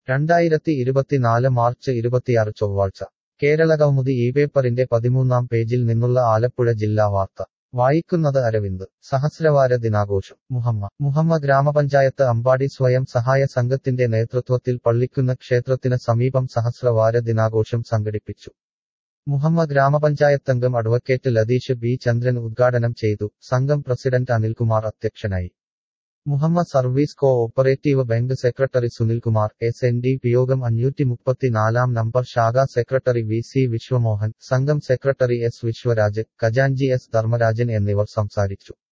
രണ്ടായിരത്തി ഇരുപത്തിനാല് മാർച്ച് ഇരുപത്തിയാറ് ചൊവ്വാഴ്ച കേരള കൗമുദി ഈ പേപ്പറിന്റെ പതിമൂന്നാം പേജിൽ നിന്നുള്ള ആലപ്പുഴ ജില്ലാ വാർത്ത വായിക്കുന്നത് അരവിന്ദ് സഹസ്രവാര ദിനാഘോഷം മുഹമ്മ മുഹമ്മ ഗ്രാമപഞ്ചായത്ത് അമ്പാടി സ്വയം സഹായ സംഘത്തിന്റെ നേതൃത്വത്തിൽ പള്ളിക്കുന്ന ക്ഷേത്രത്തിന് സമീപം സഹസ്രവാര ദിനാഘോഷം സംഘടിപ്പിച്ചു മുഹമ്മ ഗ്രാമപഞ്ചായത്തംഗം അഡ്വക്കേറ്റ് ലതീഷ് ബി ചന്ദ്രൻ ഉദ്ഘാടനം ചെയ്തു സംഘം പ്രസിഡന്റ് അനിൽകുമാർ അധ്യക്ഷനായി Muhamma service cooperative bank secretary Sunilkumar S N D P യോഗം അഞ്ഞൂറ്റി മുപ്പത്തിനാലാം നമ്പർ ശാഖാ സെക്രട്ടറി വി സി വിശ്വമോഹൻ സംഘം സെക്രട്ടറി എസ് വിശ്വരാജ് ഖജാൻജി എസ് ധർമ്മരാജൻ എന്നിവർ സംസാരിച്ചു